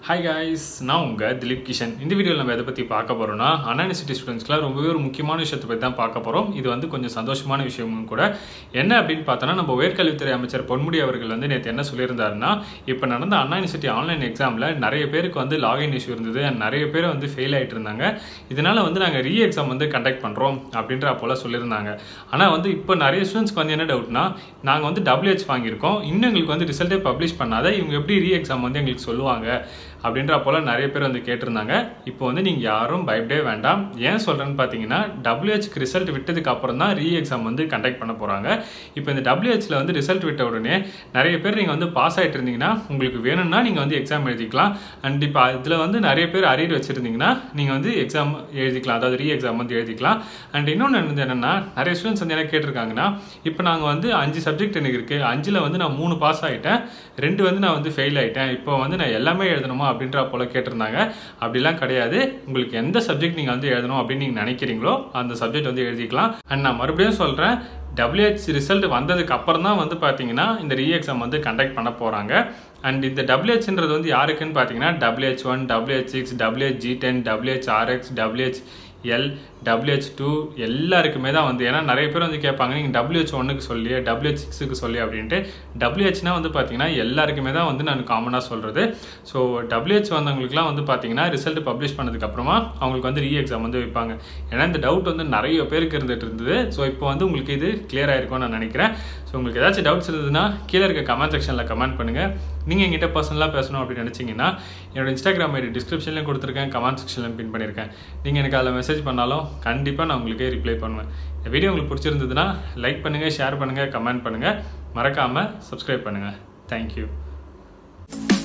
hi guys நான் உங்கள் திலீப் கிஷன் இந்த வீடியோவில் நம்ம எதை பற்றி பார்க்க போகிறோம்னா அண்ணா யூனிவர்சிட்டி ஸ்டூடெண்ட்ஸ்க்குலாம் ரொம்பவே ஒரு முக்கியமான விஷயத்தை பற்றி தான் பார்க்க போகிறோம் இது வந்து கொஞ்சம் சந்தோஷமான விஷயமும் கூட என்ன அப்படின்னு பார்த்தோன்னா நம்ம உயர்கல்வித்துறை அமைச்சர் பொன்முடி அவர்கள் வந்து நேற்று என்ன சொல்லியிருந்தாருன்னா இப்போ நடந்த அண்ணா யூனிவர்சிட்டி ஆன்லைன் எக்ஸாமில் நிறைய பேருக்கு வந்து லாகின் இஷ்யூ இருந்தது and நிறைய பேர் வந்து ஃபெயில் ஆகிட்டு இருந்தாங்க இதனால் வந்து நாங்கள் ரீ எக்ஸாம் வந்து கண்டக்ட் பண்ணுறோம் அப்படின்ற போல் சொல்லியிருந்தாங்க ஆனால் வந்து இப்போ நிறைய ஸ்டூடெண்ட்ஸ்க்கு வந்து என்ன டவுட்னா நாங்கள் வந்து டபிள்யூஹெச் வாங்கியிருக்கோம் இன்னும் எங்களுக்கு வந்து ரிசல்ட்டே பப்ளிஷ் பண்ணாத இவங்க எப்படி ரீ எக்ஸாம் வந்து எங்களுக்கு சொல்லுவாங்க அப்படின்ற போல் நிறைய பேர் வந்து கேட்டிருந்தாங்க இப்போ வந்து நீங்கள் யாரும் பயப்படவே வேண்டாம் ஏன் சொல்கிறேன்னு பார்த்தீங்கன்னா டபிள்யூஹெச்க்கு ரிசல்ட் விட்டதுக்கு அப்புறம் தான் ரீ எக்ஸாம் வந்து கண்டக்ட் பண்ண போகிறாங்க இப்போ இந்த டபிள்யூஹெச்சில் வந்து ரிசல்ட் விட்ட உடனே நிறைய பேர் நீங்கள் வந்து பாஸ் ஆகிட்டு இருந்தீங்கன்னா உங்களுக்கு வேணும்னா நீங்கள் வந்து எக்ஸாம் எழுதிக்கலாம் அண்ட் இப்போ இதில் வந்து நிறைய பேர் அரியர் வச்சுருந்தீங்கன்னா நீங்கள் வந்து எக்ஸாம் எழுதிக்கலாம் அதாவது ரீ எக்ஸாம் வந்து எழுதிக்கலாம் அண்ட் இன்னொன்று வந்து என்னென்னா நிறைய ஸ்டூடெண்ட்ஸ் வந்து என்ன கேட்டிருக்காங்கன்னா இப்போ நாங்கள் வந்து அஞ்சு சப்ஜெக்ட் எனக்கு இருக்குது அஞ்சில் வந்து நான் மூணு பாஸ் ஆகிட்டேன் ரெண்டு வந்து நான் வந்து ஃபெயில் ஆகிட்டேன் இப்போ வந்து நான் எல்லாமே எழுதணுமா அப்படின்ற போல் கேட்டிருந்தாங்க அப்படிலாம் கிடையாது உங்களுக்கு எந்த சப்ஜெக்ட் நீங்கள் வந்து எழுதணும் அப்படின்னு நீங்கள் நினைக்கிறீங்களோ அந்த சப்ஜெக்ட் வந்து எழுதிக்கலாம் அண்ட் நான் மறுபடியும் சொல்கிறேன் டபிள்யூஹெச் ரிசல்ட் வந்ததுக்கு அப்புறம் தான் வந்து பார்த்தீங்கன்னா இந்த ரீ எக்ஸாம் வந்து கண்டக்ட் பண்ண போகிறாங்க அண்ட் இந்த டபிள்யூஹெச்ன்றது வந்து யாருக்குன்னு பார்த்தீங்கன்னா WH one WH six WH G ten WH RX WH L WH two எல்லாருக்குமே தான் வந்து ஏன்னா நிறைய பேர் வந்து கேட்பாங்க நீங்கள் டபிள்யூஹெச் ஒன்னுக்கு சொல்லி டபிள்யூஹெச் சிக்ஸுக்கு சொல்லி அப்படின்ட்டு டபிள்யூஹெச்னா வந்து பார்த்தீங்கன்னா எல்லாருக்குமே தான் வந்து நான் காமனாக சொல்கிறது ஸோ டபிள்யூஹெச் வந்தவங்களுக்குலாம் வந்து பார்த்தீங்கன்னா ரிசல்ட் பப்ளிஷ் பண்ணதுக்கப்புறமா அவங்களுக்கு வந்து ரீ எக்ஸாம் வந்து வைப்பாங்க ஏன்னா இந்த டவுட் வந்து நிறைய பேருக்கு இருந்துட்டு இருந்தது ஸோ இப்போ வந்து உங்களுக்கு இது கிளியர் ஆயிருக்கும்னு நான் நினைக்கிறேன் ஸோ உங்களுக்கு ஏதாச்சும் டவுட்ஸ் இருந்ததுன்னா கீழே இருக்க கமெண்ட் செக்ஷனில் கமெண்ட் பண்ணுங்கள் நீங்கள் எங்கிட்ட பர்சனலாக பேசணும் அப்படின்னு நினச்சிங்கன்னா என்னோட இன்ஸ்டாகிராம் ஐடி டிஸ்கிரிப்ஷன்லையும் கொடுத்துருக்கேன் கமெண்ட் செக்ஷன்லையும் பின் பண்ணியிருக்கேன் நீங்கள் எனக்கு அதில் மெசேஜ் பண்ணாலும் கண்டிப்பாக நான் உங்களுக்கு ரிப்ளை பண்ணுவேன் இந்த வீடியோ உங்களுக்கு பிடிச்சிருந்ததுன்னா லைக் பண்ணுங்கள் ஷேர் பண்ணுங்கள் கமெண்ட் பண்ணுங்கள் மறக்காமல் சப்ஸ்கிரைப் பண்ணுங்கள் தேங்க்யூ